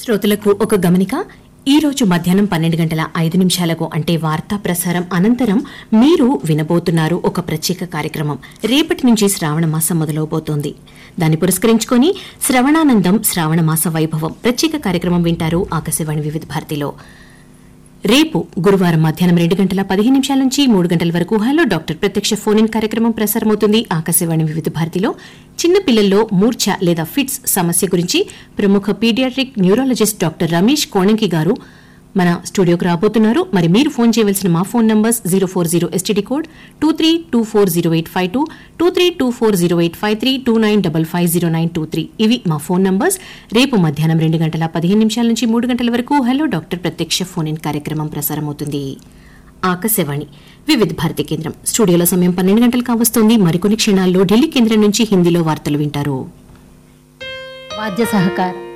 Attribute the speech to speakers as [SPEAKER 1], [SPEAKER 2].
[SPEAKER 1] శ్రోతలకు ఒక గమనిక ఈ రోజు మధ్యాహ్నం పన్నెండు గంటల ఐదు నిమిషాలకు అంటే వార్తా ప్రసారం అనంతరం మీరు వినబోతున్నారు ఒక ప్రత్యేక కార్యక్రమం రేపటి నుంచి శ్రావణ మాసం మొదలవబోతోంది దాన్ని పురస్కరించుకొని శ్రవణానందం శ్రావణ మాస వైభవం ప్రత్యేక కార్యక్రమం వింటారు ఆకాశవాణి వివిధ భారతిలో రేపు గురువారం మధ్యాహ్నం రెండు గంటల పదిహేను నిమిషాల నుంచి మూడు గంటల వరకు హలో డాక్టర్ ప్రత్యక్ష ఫోన్ ఇన్ కార్యక్రమం ప్రసారమవుతుంది ఆకాశవాణి వివిధ భారతిలో చిన్న పిల్లల్లో మూర్ఛ లేదా ఫిట్స్ సమస్య గురించి ప్రముఖ paediatric neurologist doctor Ramesh Konanki గారు మన స్టూడియోకి రాబోతున్నారు మరి మీరు ఫోన్ చేయవలసిన మా phone numbers zero four zero STD code two three two four zero eight five two two three two four zero eight five three two nine double five zero nine two three ఇవి మా phone numbers రేపు మధ్యాహ్నం రెండు గంటల పదిహేను నిమిషాల నుంచి మూడు గంటల వరకు హలో డాక్టర్ ప్రత్యక్ష ఫోన్ ఇన్ కార్యక్రమం ప్రసారమవుతుంది ఆకాశవాణి వివిధ భారతి కేంద్రం స్టూడియోలో సమయం పన్నెండు గంటలు కావస్తోంది మరికొన్ని క్షణాల్లో ఢిల్లీ కేంద్రం నుంచి హిందీలో వార్తలు వింటారు
[SPEAKER 2] వాద్య సహకారం